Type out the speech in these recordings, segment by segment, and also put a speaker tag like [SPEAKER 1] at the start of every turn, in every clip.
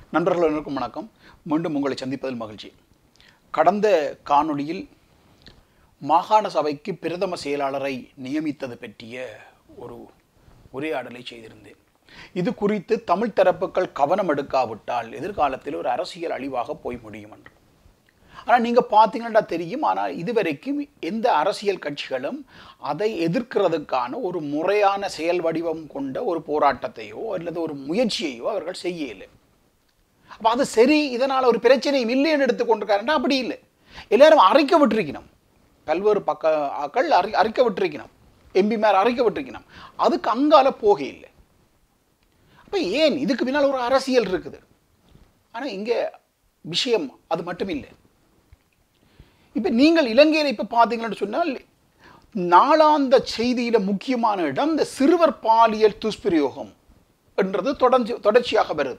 [SPEAKER 1] நண்பர்கள் அனைவருக்கும் வணக்கம் மீண்டும் உங்களை சந்திப்பதில் மகிழ்ச்சி கடந்த காணொளியில் மாகாண சபைக்கு பிரதம செயலாளரை நியமித்தது பற்றிய ஒரு உரையாடலை செய்திருந்தேன் இது குறித்து தமிழ் தரப்புகள் கவனம் எடுக்காவிட்டால் எதிர்காலத்தில் ஒரு அரசியல் அழிவாக போய் முடியும் என்று ஆனால் நீங்கள் பார்த்தீங்கன்னா தெரியும் ஆனால் இதுவரைக்கும் எந்த அரசியல் கட்சிகளும் அதை எதிர்க்கிறதுக்கான ஒரு முறையான செயல் வடிவம் கொண்ட ஒரு போராட்டத்தையோ அல்லது ஒரு முயற்சியையோ அவர்கள் செய்யலை அப்போ அது சரி இதனால் ஒரு பிரச்சனையும் இல்லைன்னு எடுத்துக்கொண்டிருக்காருன்னா அப்படி இல்லை எல்லாரும் அறிக்க விட்டுருக்கணும் பல்வேறு பக்க ஆக்கள் அறி அறிக்க விட்டுருக்கணும் எம்பி மேர் அறிக்க விட்டுருக்கணும் அதுக்கு அங்கால போக இல்லை அப்போ ஏன் இதுக்கு பின்னால் ஒரு அரசியல் இருக்குது ஆனால் இங்கே விஷயம் அது மட்டும் இல்லை இப்போ நீங்கள் இலங்கையில் இப்போ பார்த்தீங்கன்னு சொன்னால் நாளாந்த செய்தியில் முக்கியமான இடம் இந்த சிறுவர் பாலியல் துஷ்பிரயோகம் என்றது தொடர்ச்சி தொடர்ச்சியாக வருது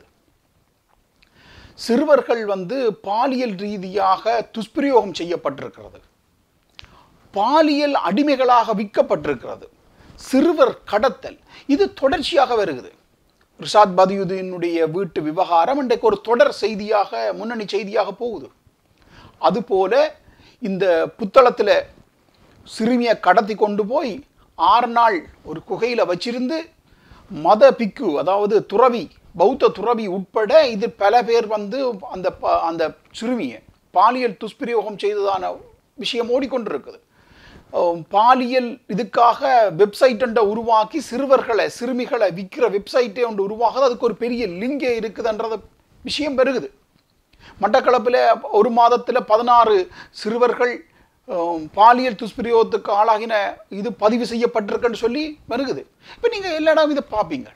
[SPEAKER 1] சிறுவர்கள் வந்து பாலியல் ரீதியாக துஷ்பிரயோகம் செய்யப்பட்டிருக்கிறது பாலியல் அடிமைகளாக விற்கப்பட்டிருக்கிறது சிறுவர் கடத்தல் இது தொடர்ச்சியாக வருகிறது ரிஷாத் பதியுதீனுடைய வீட்டு விவகாரம் இன்றைக்கு ஒரு தொடர் செய்தியாக முன்னணி செய்தியாக போகுது அதுபோல இந்த புத்தளத்தில் சிறுமியை கடத்தி கொண்டு போய் ஆறு நாள் ஒரு குகையில் வச்சிருந்து மத பிக்கு அதாவது துறவி பௌத்த துறவி உட்பட இது பல பேர் வந்து அந்த ப- அந்த சிறுமியை பாலியல் துஷ்பிரயோகம் செய்ததான விஷயம் ஓடிக்கொண்டிருக்குது அஹ் பாலியல் இதுக்காக வெப்சைட் ஒன்றை உருவாக்கி சிறுவர்களை சிறுமிகளை விற்கிற வெப்சைட்டே ஒன்று உருவாகுது அதுக்கு ஒரு பெரிய லிங்கே இருக்குதுன்றது விஷயம் பெருகுது மட்டக்களப்பில் ஒரு மாதத்தில் பதினாறு சிறுவர்கள் அஹ், பாலியல் துஷ்பிரயோகத்துக்கு ஆளாகின இது பதிவு செய்யப்பட்டிருக்குன்னு சொல்லி வருகுது இப்போ நீங்கள் எல்லா இடம் இதை பார்ப்பீங்க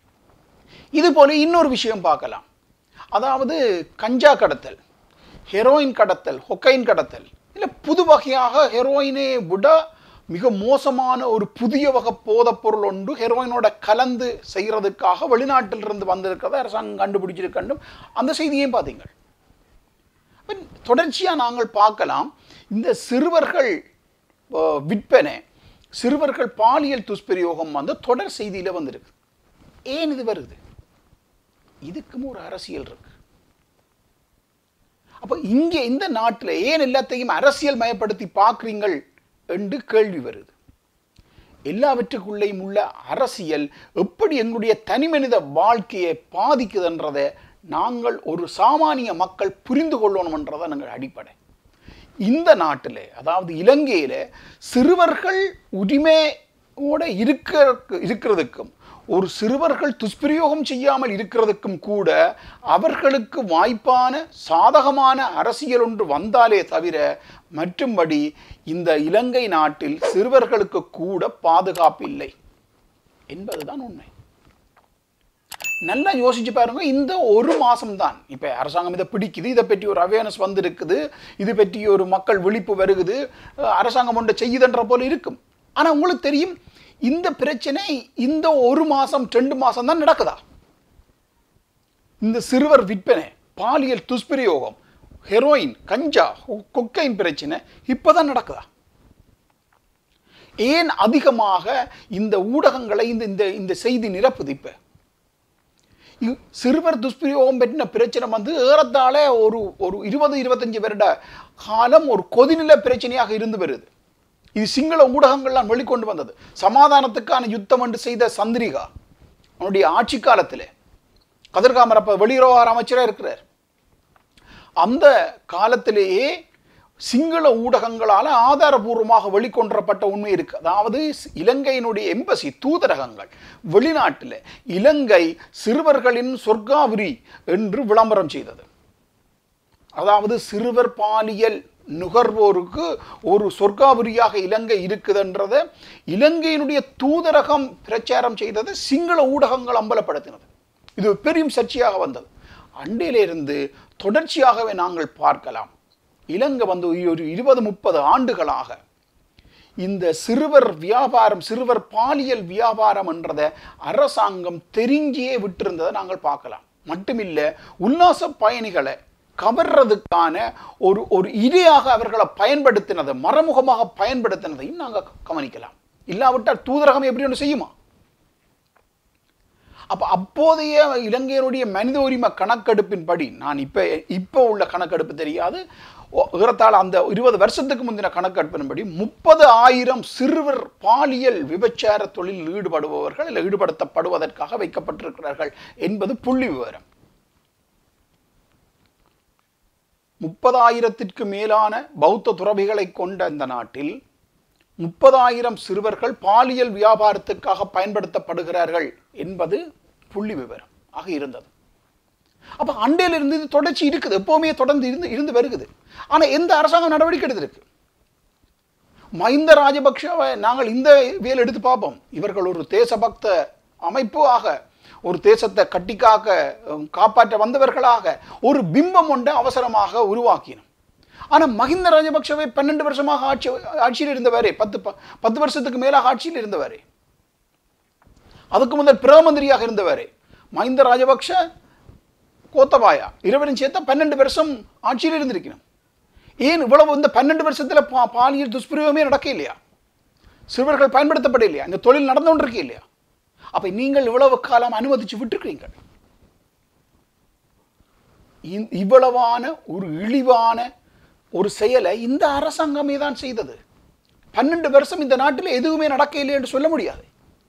[SPEAKER 1] இது போல இன்னொரு விஷயம் பார்க்கலாம் அதாவது கஞ்சா கடத்தல் ஹெரோயின் கடத்தல் ஹொக்கைன் கடத்தல் இல்லை புது வகையாக ஹெரோயினை விட மிக மோசமான ஒரு புதிய வகை போதைப் பொருள் ஒன்று ஹெரோயினோட கலந்து செய்கிறதுக்காக வெளிநாட்டிலிருந்து வந்திருக்கிறத அரசாங்கம் கண்டுபிடிச்சிருக்கண்டு அந்த செய்தியையும் பார்த்தீங்க தொடர்ச்சியாக நாங்கள் பார்க்கலாம் இந்த சிறுவர்கள் அஹ், விற்பனை சிறுவர்கள் பாலியல் துஷ்பிரயோகம் வந்து தொடர் செய்தியில் வந்திருக்கு ஏன் இது வருது இதுக்கும் ஒரு அரசியல் இருக்கு அப்போ இங்கே இந்த நாட்டில் ஏன் எல்லாத்தையும் அரசியல் மயப்படுத்தி பார்க்குறீங்கள் என்று கேள்வி வருது எல்லாவற்றுக்குள்ளேயும் உள்ள அரசியல் எப்படி எங்களுடைய தனிமனித வாழ்க்கையை பாதிக்குதுன்றதை நாங்கள் ஒரு சாமானிய மக்கள் புரிந்து கொள்ளணும்ன்றதை நாங்கள் அடிப்படை இந்த நாட்டில் அதாவது இலங்கையில சிறுவர்கள் உரிமையோட இருக்க இருக்கிறதுக்கும் ஒரு சிறுவர்கள் துஷ்பிரயோகம் செய்யாமல் இருக்கிறதுக்கும் கூட அவர்களுக்கு வாய்ப்பான சாதகமான அரசியல் ஒன்று வந்தாலே தவிர மற்றும்படி இந்த இலங்கை நாட்டில் சிறுவர்களுக்கு கூட பாதுகாப்பு இல்லை என்பதுதான் உண்மை நல்லா யோசிச்சு பாருங்க இந்த ஒரு மாசம் தான் இப்போ அரசாங்கம் இதை பிடிக்குது இதை பற்றி ஒரு அவேர்னஸ் வந்திருக்குது இது பற்றி ஒரு மக்கள் விழிப்பு வருகுது அஹ் அரசாங்கம் ஒன்றை செய்யுதுன்ற போல இருக்கும் ஆனால் உங்களுக்கு தெரியும் இந்த பிரச்சனை இந்த ஒரு மாசம் ரெண்டு மாசம் தான் நடக்குதா இந்த சிறுவர் விற்பனை பாலியல் துஷ்பிரயோகம் ஹெரோயின் கஞ்சா கொ- கொக்கைன் பிரச்சனை இப்போதான் நடக்குதா ஏன் அதிகமாக இந்த ஊடகங்களை இந்த இந்த இந்த செய்தி நிரப்புது இப்போ இ- சிறுவர் துஷ்பிரயோகம் பற்றின பிரச்சனை வந்து ஏறத்தாழ ஒரு ஒரு இருபது இருபத்தஞ்சு வருட காலம் ஒரு கொதிநிலை பிரச்சனையாக இருந்து வருது இது சிங்கள ஊடகங்கள்லாம் வெளிக்கொண்டு வந்தது சமாதானத்துக்கான யுத்தம் என்று செய்த சந்திரிகா அவனுடைய ஆட்சி காலத்தில் கதிர்காமர் அப்ப வெளியுறவு அமைச்சராக இருக்கிறார் அந்த காலத்திலேயே சிங்கள ஊடகங்களால் ஆதாரபூர்வமாக வெளிக்கொண்டப்பட்ட உண்மை இருக்கு அதாவது ஸ்- இலங்கையினுடைய எம்பசி தூதரகங்கள் வெளிநாட்டில் இலங்கை சிறுவர்களின் சொர்க்காபுரி என்று விளம்பரம் செய்தது அதாவது சிறுவர் பாலியல் நுகர்வோருக்கு ஒரு சொர்க்காபுரியாக இலங்கை இருக்குதுன்றத இலங்கையினுடைய தூதரகம் பிரச்சாரம் செய்தது சிங்கள ஊடகங்கள் அம்பலப்படுத்தினது இது பெரும் சர்ச்சையாக வந்தது அண்டையிலிருந்து தொடர்ச்சியாகவே நாங்கள் பார்க்கலாம் இலங்கை வந்து ஒரு இருபது முப்பது ஆண்டுகளாக இந்த சிறுவர் வியாபாரம் சிறுவர் பாலியல் வியாபாரம் என்றதை அரசாங்கம் தெரிஞ்சே விட்டிருந்ததை நாங்கள் பார்க்கலாம் மட்டுமில்லை உல்லாச பயணிகளை கவர்றதுக்கான ஒரு ஒரு இரையாக அவர்களை பயன்படுத்தினதை மறைமுகமாக பயன்படுத்தினதையும் நாங்கள் கவனிக்கலாம் இல்லாவிட்டால் தூதரகம் எப்படி ஒன்று செய்யுமா அப்ப அப்போதைய இலங்கையினுடைய மனித உரிமை கணக்கெடுப்பின்படி நான் இப்ப இப்ப உள்ள கணக்கெடுப்பு தெரியாது ஓ- ஏறத்தாழ அந்த இருபது வருஷத்துக்கு முந்தின கணக்கெடுப்பின்படி முப்பது ஆயிரம் சிறுவர் பாலியல் விபச்சார தொழிலில் ஈடுபடுபவர்கள் இல்லை ஈடுபடுத்தப்படுவதற்காக வைக்கப்பட்டிருக்கிறார்கள் என்பது புள்ளி விவரம் முப்பதாயிரத்திற்கு மேலான பௌத்த துறவிகளை கொண்ட இந்த நாட்டில் முப்பதாயிரம் சிறுவர்கள் பாலியல் வியாபாரத்துக்காக பயன்படுத்தப்படுகிறார்கள் என்பது புள்ளி விவரம் ஆக இருந்தது அப்ப அண்டையில இருந்து இது தொடர்ச்சி இருக்குது எப்பவுமே தொடர்ந்து இருந்து இருந்து வருகுது ஆனா எந்த அரசாங்கம் நடவடிக்கை எடுத்திருக்கு மஹிந்த ராஜபக்ஷவை நாங்கள் இந்த வேல் எடுத்து பார்ப்போம் இவர்கள் ஒரு தேசபக்த அமைப்பு ஆக ஒரு தேசத்தை கட்டிக்காக்க உம், காப்பாற்ற வந்தவர்களாக ஒரு பிம்பம் ஒன்றை அவசரமாக உருவாக்கினோம் ஆனா மஹிந்த ராஜபக்ஷவை பன்னெண்டு வருஷமாக ஆட்சி ஆட்சியில் இருந்தவரே பத்து ப- பத்து வருஷத்துக்கு மேலாக ஆட்சியில் இருந்தவரே அதுக்கு முதல் பிரதமந்திரியாக இருந்தவரே மஹிந்த ராஜபக்ஷ கோத்தபாயா இருவரும் சேர்த்தா பன்னெண்டு வருஷம் ஆட்சியில் இருந்திருக்கணும் ஏன் இவ்வளவு இந்த பன்னெண்டு வருஷத்துல பா பாலியல் துஷ்பிரயோகமே நடக்க இல்லையா சிறுவர்கள் பயன்படுத்தப்பட இல்லையா இந்த தொழில் நடந்து கொண்டிருக்க இல்லையா அப்ப நீங்கள் இவ்வளவு காலம் அனுமதிச்சு விட்டுருக்கீங்க இ- இவ்வளவான ஒரு இழிவான ஒரு செயலை இந்த அரசாங்கமே தான் செய்தது பன்னெண்டு வருஷம் இந்த நாட்டில் எதுவுமே நடக்க இல்லை என்று சொல்ல முடியாது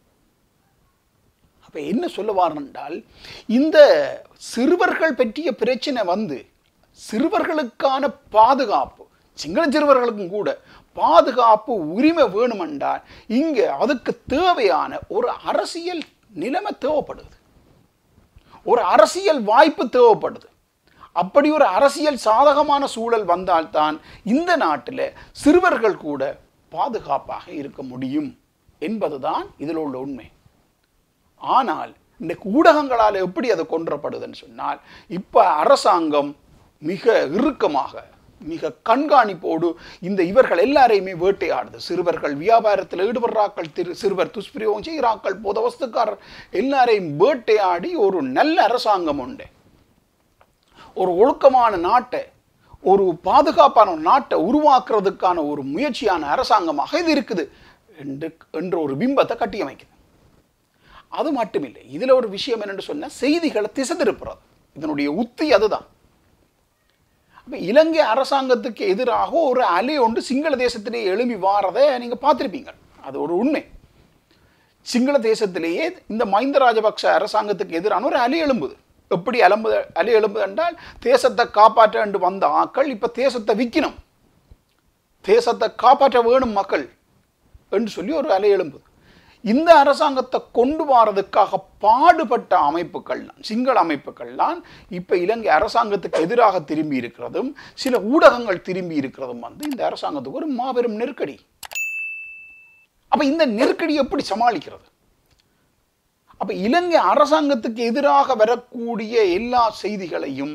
[SPEAKER 1] அப்ப என்ன சொல்ல என்றால் இந்த சிறுவர்கள் பற்றிய பிரச்சனை வந்து சிறுவர்களுக்கான பாதுகாப்பு சிங்கள சிறுவர்களுக்கும் கூட பாதுகாப்பு உரிமை வேணுமென்றால் இங்க அதுக்கு தேவையான ஒரு அரசியல் நிலைமை தேவைப்படுது ஒரு அரசியல் வாய்ப்பு தேவைப்படுது அப்படி ஒரு அரசியல் சாதகமான சூழல் வந்தால்தான் இந்த நாட்டில் சிறுவர்கள் கூட பாதுகாப்பாக இருக்க முடியும் என்பதுதான் இதில் உள்ள உண்மை ஆனால் இன்றைக்கு ஊடகங்களால் எப்படி அது கொன்றப்படுதுன்னு சொன்னால் இப்போ அரசாங்கம் மிக இறுக்கமாக மிக கண்காணிப்போடு இந்த இவர்கள் எல்லாரையுமே வேட்டையாடுது சிறுவர்கள் வியாபாரத்தில் ஈடுபடுறாக்கள் திரு சிறுவர் துஷ்பிரயோகம் செய்கிறாக்கள் புதவஸ்துக்காரர் எல்லாரையும் வேட்டையாடி ஒரு நல்ல அரசாங்கம் உண்டு ஒரு ஒழுக்கமான நாட்டை ஒரு பாதுகாப்பான ஒரு நாட்டை உருவாக்குறதுக்கான ஒரு முயற்சியான அரசாங்கமாக இது இருக்குது என்று என்ற ஒரு பிம்பத்தை கட்டியமைக்குது அது மட்டுமில்லை இதுல ஒரு விஷயம் என்னன்னு சொன்னா செய்திகளை திசை திருப்புறது இதனுடைய உத்தி அதுதான் அப்ப இலங்கை அரசாங்கத்துக்கு எதிராக ஒரு அலை ஒன்று சிங்கள தேசத்திலே எழும்பி வாரதை நீங்க பார்த்திருப்பீங்க அது ஒரு உண்மை சிங்கள தேசத்திலேயே இந்த மஹிந்த ராஜபக்ஷ அரசாங்கத்துக்கு எதிரான ஒரு அலை எழும்புது எப்படி அலம்பு அலை எழும்புது என்றால் தேசத்தை காப்பாற்ற என்று வந்த ஆக்கள் இப்ப தேசத்தை விற்கணும் தேசத்தை காப்பாற்ற வேணும் மக்கள் என்று சொல்லி ஒரு அலை எழும்புது இந்த அரசாங்கத்தை கொண்டு வரதுக்காக பாடுபட்ட அமைப்புகள்லாம் சிங்கள அமைப்புகள்லாம் இப்ப இலங்கை அரசாங்கத்துக்கு எதிராக திரும்பி இருக்கிறதும் சில ஊடகங்கள் திரும்பி இருக்கிறதும் வந்து இந்த அரசாங்கத்துக்கு ஒரு மாபெரும் நெருக்கடி அப்ப இந்த நெருக்கடி எப்படி சமாளிக்கிறது அப்ப இலங்கை அரசாங்கத்துக்கு எதிராக வரக்கூடிய எல்லா செய்திகளையும்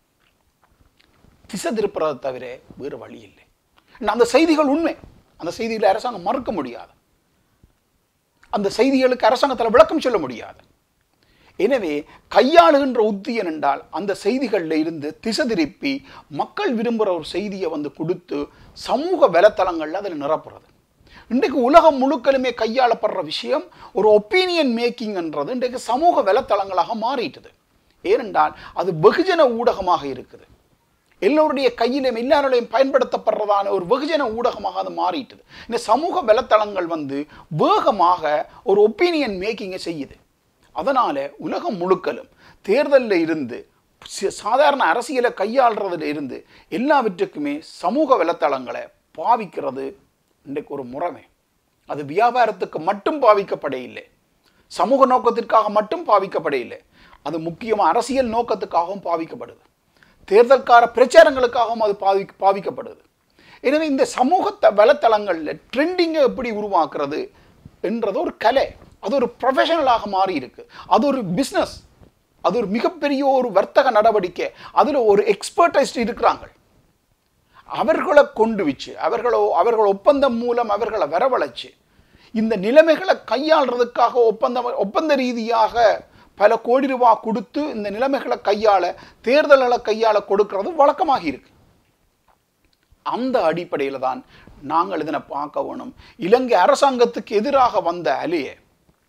[SPEAKER 1] திசை திருப்புறதை தவிர வேறு வழி இல்லை அந்த செய்திகள் உண்மை அந்த செய்திகளை அரசாங்கம் மறுக்க முடியாது அந்த செய்திகளுக்கு அரசாங்கத்தில் விளக்கம் சொல்ல முடியாது எனவே கையாளுகின்ற உத்தியன் என்றால் அந்த செய்திகளில் இருந்து திசை திருப்பி மக்கள் விரும்புகிற ஒரு செய்தியை வந்து கொடுத்து சமூக வலைத்தளங்களில் அதில் நிரப்புறது இன்றைக்கு உலகம் முழுக்கலுமே கையாளப்படுற விஷயம் ஒரு ஒப்பீனியன் மேக்கிங்ன்றது இன்றைக்கு சமூக வலைத்தளங்களாக மாறிட்டுது ஏனென்றால் அது வெகுஜன ஊடகமாக இருக்குது எல்லோருடைய கையிலும் எல்லாரோடையும் பயன்படுத்தப்படுறதான ஒரு வெகுஜன ஊடகமாக அது மாறிட்டுது இந்த சமூக வலைத்தளங்கள் வந்து வேகமாக ஒரு ஒப்பீனியன் மேக்கிங்கை செய்யுது அதனால உலகம் முழுக்கலும் தேர்தலில் இருந்து சி- சாதாரண அரசியலை கையாளுறதுல இருந்து எல்லாவற்றுக்குமே சமூக வலைத்தளங்களை பாவிக்கிறது இன்றைக்கு ஒரு முறைமை அது வியாபாரத்துக்கு மட்டும் பாவிக்கப்பட இல்லை சமூக நோக்கத்திற்காக மட்டும் பாவிக்கப்பட இல்லை அது முக்கியமாக அரசியல் நோக்கத்துக்காகவும் பாவிக்கப்படுது தேர்தல்கார பிரச்சாரங்களுக்காகவும் அது பாவி பாவிக்கப்படுது எனவே இந்த சமூகத்தை வலைத்தளங்களில் ட்ரெண்டிங்கை எப்படி உருவாக்குறது என்றது ஒரு கலை அது ஒரு ப்ரொஃபஷனலாக மாறி இருக்கு அது ஒரு பிஸ்னஸ் அது ஒரு மிகப்பெரிய ஒரு வர்த்தக நடவடிக்கை அதில் ஒரு எக்ஸ்பர்டைஸ்ட் இருக்கிறாங்க அவர்களை கொண்டு வச்சு அவர்களோ அவர்கள் ஒப்பந்தம் மூலம் அவர்களை வரவழைச்சு இந்த நிலைமைகளை கையாளுறதுக்காக ஒப்பந்தம் ஒப்பந்த ரீதியாக பல கோடி ரூபாய் கொடுத்து இந்த நிலைமைகளை கையாள தேர்தல்களை கையாள கொடுக்கிறது வழக்கமாகி இருக்கு அந்த அடிப்படையில் தான் நாங்கள் இதனை பார்க்க வேணும் இலங்கை அரசாங்கத்துக்கு எதிராக வந்த அலையை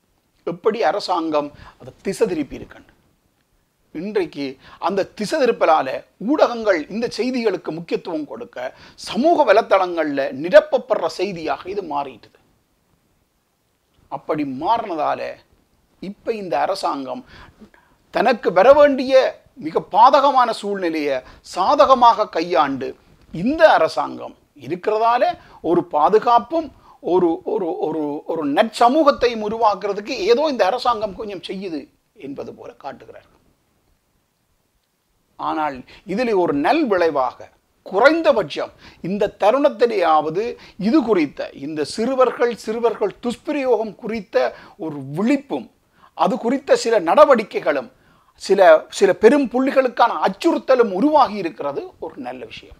[SPEAKER 1] எப்படி அரசாங்கம் அதை திசை திருப்பி இருக்கணும் இன்றைக்கு அந்த திசை திருப்பலால ஊடகங்கள் இந்த செய்திகளுக்கு முக்கியத்துவம் கொடுக்க சமூக வலைத்தளங்கள்ல நிரப்பப்படுற செய்தியாக இது மாறிட்டுது அப்படி மாறினதால இப்ப இந்த அரசாங்கம் தனக்கு வர வேண்டிய மிக பாதகமான சூழ்நிலையை சாதகமாக கையாண்டு இந்த அரசாங்கம் இருக்கிறதால ஒரு பாதுகாப்பும் ஒரு ஒரு ஒரு ஒரு நற்சமூகத்தையும் உருவாக்குறதுக்கு ஏதோ இந்த அரசாங்கம் கொஞ்சம் செய்யுது என்பது போல காட்டுகிறார்கள் ஆனால் இதில் ஒரு நல் விளைவாக குறைந்தபட்சம் இந்த தருணத்திலேயாவது இது குறித்த இந்த சிறுவர்கள் சிறுவர்கள் துஷ்பிரயோகம் குறித்த ஒரு விழிப்பும் அது குறித்த சில நடவடிக்கைகளும் சில சில பெரும் புள்ளிகளுக்கான அச்சுறுத்தலும் உருவாகி இருக்கிறது ஒரு நல்ல விஷயம்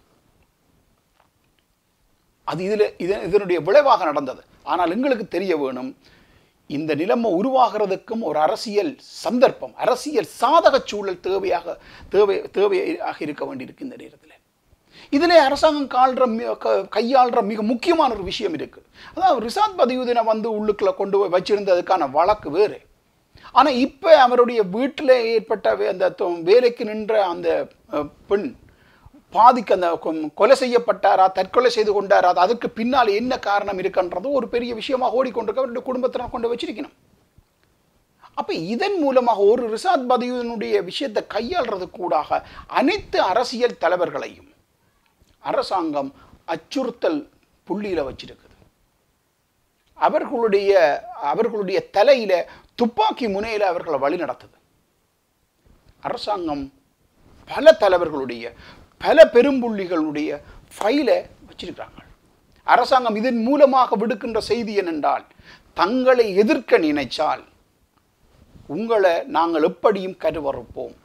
[SPEAKER 1] அது இதில் இது இதனுடைய விளைவாக நடந்தது ஆனால் எங்களுக்கு தெரிய வேணும் இந்த நிலைமை உருவாகிறதுக்கும் ஒரு அரசியல் சந்தர்ப்பம் அரசியல் சாதக சூழல் தேவையாக தேவை தேவையாக இருக்க வேண்டியிருக்கு இந்த நேரத்தில் இதிலே அரசாங்கம் கால்ற மி- க- கையாள்ற மிக முக்கியமான ஒரு விஷயம் இருக்கு அதாவது ரிசாத் பதியுதீனை வந்து உள்ளுக்குள்ள கொண்டு போய் வச்சிருந்ததுக்கான வழக்கு வேறு ஆனா இப்ப அவருடைய வீட்டில் ஏற்பட்ட வே- அந்த தொ- வேலைக்கு நின்ற அந்த அஹ், பெண் பாதிக்கு அந்த கொ- கொலை செய்யப்பட்டாரா தற்கொலை செய்து கொண்டாரா அது அதுக்கு பின்னால் என்ன காரணம் இருக்குன்றது ஒரு பெரிய விஷயமாக ஓடிக்கொண்டிருக்க அவருடைய குடும்பத்தினர் கொண்டு வச்சிருக்கணும் அப்ப இதன் மூலமாக ஒரு ரிசாத் பதியுதனுடைய விஷயத்தை கையாள்றது கூடாக அனைத்து அரசியல் தலைவர்களையும் அரசாங்கம் அச்சுறுத்தல் புள்ளியில வச்சிருக்குது அவர்களுடைய அவர்களுடைய தலையில துப்பாக்கி முனையில அவர்களை வழி நடத்துது அரசாங்கம் பல தலைவர்களுடைய பல பெரும்புள்ளிகளுடைய ஃபைலை வச்சிருக்கிறாங்க அரசாங்கம் இதன் மூலமாக விடுக்கின்ற செய்தி என்னென்றால் தங்களை எதிர்க்க நினைச்சால் உங்களை நாங்கள் எப்படியும் கருவறுப்போம்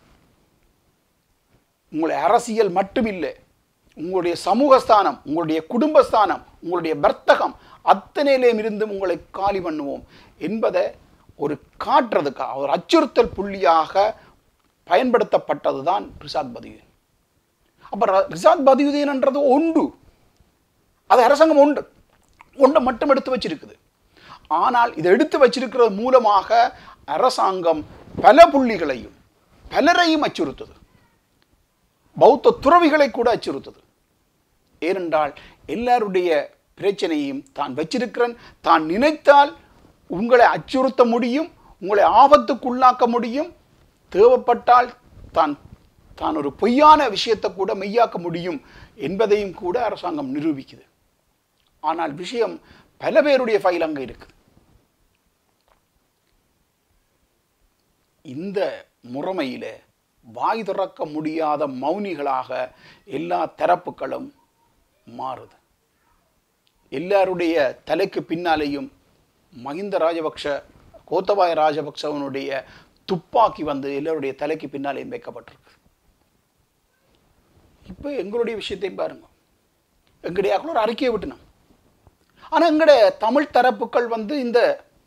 [SPEAKER 1] உங்களுடைய அரசியல் மட்டுமில்லை உங்களுடைய சமூகஸ்தானம் உங்களுடைய குடும்பஸ்தானம் உங்களுடைய வர்த்தகம் அத்தனையிலேயும் இருந்து உங்களை காலி பண்ணுவோம் என்பதை ஒரு காட்டுறதுக்காக ஒரு அச்சுறுத்தல் புள்ளியாக பயன்படுத்தப்பட்டதுதான் ரிசாத் பதியுதீன் அப்ப ர- ரிசாத் பதியுதீன்ன்றது ஒன்று அது அரசாங்கம் உண்டு ஒன்றை மட்டும் எடுத்து வச்சிருக்குது ஆனால் இதை எடுத்து வச்சிருக்கிறது மூலமாக அரசாங்கம் பல புள்ளிகளையும் பலரையும் அச்சுறுத்துது பௌத்த துறவிகளை கூட அச்சுறுத்துது ஏனென்றால் எல்லாருடைய பிரச்சனையும் தான் வச்சிருக்கிறேன் தான் நினைத்தால் உங்களை அச்சுறுத்த முடியும் உங்களை ஆபத்துக்குள்ளாக்க முடியும் தேவைப்பட்டால் தான் தான் ஒரு பொய்யான விஷயத்தை கூட மெய்யாக்க முடியும் என்பதையும் கூட அரசாங்கம் நிரூபிக்குது ஆனால் விஷயம் பல பேருடைய ஃபைல் அங்க இருக்குது இந்த முறைமையில வாய் திறக்க முடியாத மௌனிகளாக எல்லா தரப்புகளும் மாறுது எல்லாருடைய தலைக்கு பின்னாலேயும் மஹிந்த ராஜபக்ஷ கோத்தபாய ராஜபக்சவனுடைய துப்பாக்கி வந்து எல்லாருடைய தலைக்கு பின்னாலேயும் வைக்கப்பட்டிருக்கு இப்போ எங்களுடைய விஷயத்தையும் பாருங்க எங்களுடைய ஒரு அறிக்கையை விட்டுனோம் ஆனா எங்களுடைய தமிழ் தரப்புகள் வந்து இந்த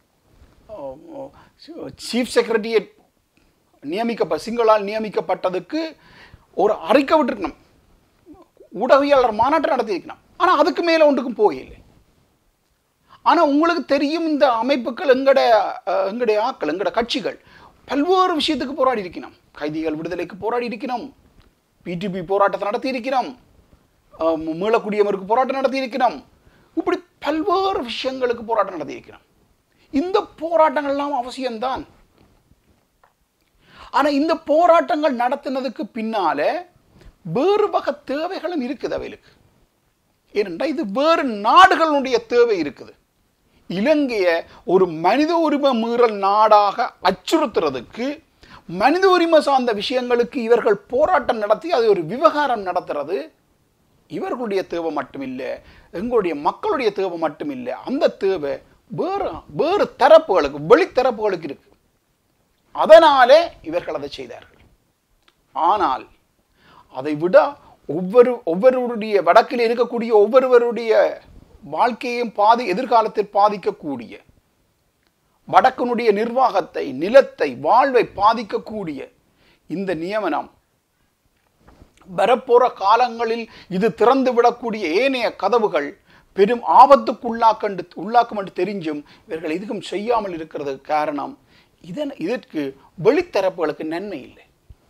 [SPEAKER 1] சீஃப் செக்ரட்டரியேட் நியமிக்கப்ப சிங்களால் நியமிக்கப்பட்டதுக்கு ஒரு அறிக்கை விட்டுருக்கணும் ஊடகவியலாளர் மாநாட்டை நடத்தியிருக்கணும் ஆனா அதுக்கு மேல ஒன்றுக்கும் போகலை ஆனா உங்களுக்கு தெரியும் இந்த அமைப்புகள் எங்கட அஹ், எங்களுடைய ஆக்கள் எங்கட கட்சிகள் பல்வேறு விஷயத்துக்கு போராடி இருக்கணும் கைதிகள் விடுதலைக்கு போராடி இருக்கணும் பிடிபி போராட்டத்தை நடத்தி இருக்கிறோம் அஹ், மீளக்குடியவருக்கு போராட்டம் நடத்தி இருக்கிறோம் இப்படி பல்வேறு விஷயங்களுக்கு போராட்டம் நடத்தி இருக்கிறோம் இந்த போராட்டங்கள்லாம் அவசியம்தான் ஆனா இந்த போராட்டங்கள் நடத்தினதுக்கு பின்னால வேறு வகை தேவைகளும் இருக்குது அவைகளுக்கு ஏனென்றால் இது வேறு நாடுகளுடைய தேவை இருக்குது இலங்கைய ஒரு மனித உரிமை மீறல் நாடாக அச்சுறுத்துறதுக்கு மனித உரிமை சார்ந்த விஷயங்களுக்கு இவர்கள் போராட்டம் நடத்தி அது ஒரு விவகாரம் நடத்துறது இவர்களுடைய தேவை மட்டுமில்லை எங்களுடைய மக்களுடைய தேவை மட்டுமில்லை அந்த தேவை வேறு வேறு தரப்புகளுக்கு வெளித்தரப்புகளுக்கு இருக்கு அதனாலே இவர்கள் அதை செய்தார்கள் ஆனால் அதை விட ஒவ்வொரு ஒவ்வொருவருடைய வடக்கில் இருக்கக்கூடிய ஒவ்வொருவருடைய வாழ்க்கையையும் பாதி எதிர்காலத்தில் பாதிக்கக்கூடிய வடக்கினுடைய நிர்வாகத்தை நிலத்தை வாழ்வை பாதிக்கக்கூடிய இந்த நியமனம் வரப்போற காலங்களில் இது திறந்து விடக்கூடிய ஏனைய கதவுகள் பெரும் ஆபத்துக்கு உள்ளாக்கண்டு உள்ளாக்கும் என்று தெரிஞ்சும் இவர்கள் எதுவும் செய்யாமல் இருக்கிறதுக்கு காரணம் இதன் இதற்கு வெளித்தரப்புகளுக்கு நன்மை இல்லை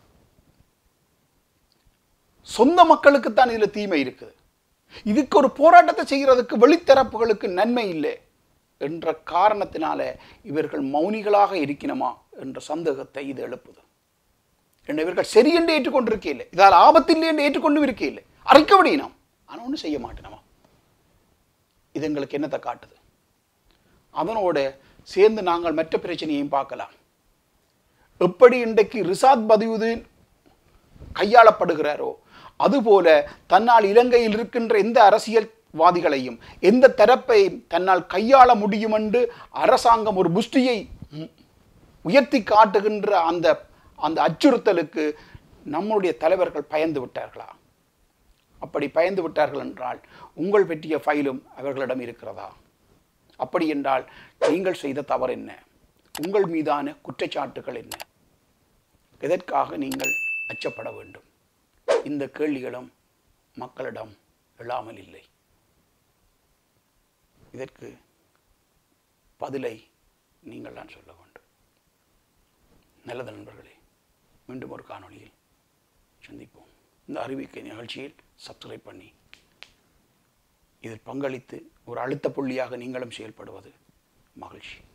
[SPEAKER 1] சொந்த மக்களுக்குத்தான் இதுல தீமை இருக்குது இதுக்கு ஒரு போராட்டத்தை செய்கிறதுக்கு வெளித்தரப்புகளுக்கு நன்மை இல்லை என்ற காரணத்தினால இவர்கள் மௌனிகளாக இருக்கணுமா என்ற சந்தேகத்தை இது எழுப்புது என்ன இவர்கள் சரி என்று ஏற்றுக்கொண்டிருக்கையில்லை இதால் ஆபத்தில்லை என்று ஏற்றுக்கொண்டு இருக்கையில்லை அரைக்க விடியணும் ஆனால் ஒன்றும் செய்ய மாட்டேனமா இது எங்களுக்கு என்னத்தை காட்டுது அதனோட சேர்ந்து நாங்கள் மற்ற பிரச்சனையையும் பார்க்கலாம் எப்படி இன்றைக்கு ரிசாத் பதியுதீன் கையாளப்படுகிறாரோ அதுபோல தன்னால் இலங்கையில் இருக்கின்ற எந்த அரசியல்வாதிகளையும் எந்த தரப்பையும் தன்னால் கையாள முடியும் என்று அரசாங்கம் ஒரு புஷ்டியை ம், உயர்த்தி காட்டுகின்ற அந்த அந்த அச்சுறுத்தலுக்கு நம்முடைய தலைவர்கள் பயந்து விட்டார்களா அப்படி பயந்து விட்டார்கள் என்றால் உங்கள் பற்றிய ஃபைலும் அவர்களிடம் இருக்கிறதா அப்படி என்றால் நீங்கள் செய்த தவறு என்ன உங்கள் மீதான குற்றச்சாட்டுகள் என்ன எதற்காக நீங்கள் அச்சப்பட வேண்டும் இந்த கேள்விகளும் மக்களிடம் எழாமல் இல்லை இதற்கு பதிலை நீங்கள் தான் சொல்ல வேண்டும் நல்லது நண்பர்களே மீண்டும் ஒரு காணொளியில் சந்திப்போம் இந்த அறிவிக்கை நிகழ்ச்சியில் சப்ஸ்கிரைப் பண்ணி இதில் பங்களித்து ஒரு அழுத்த புள்ளியாக நீங்களும் செயல்படுவது மகிழ்ச்சி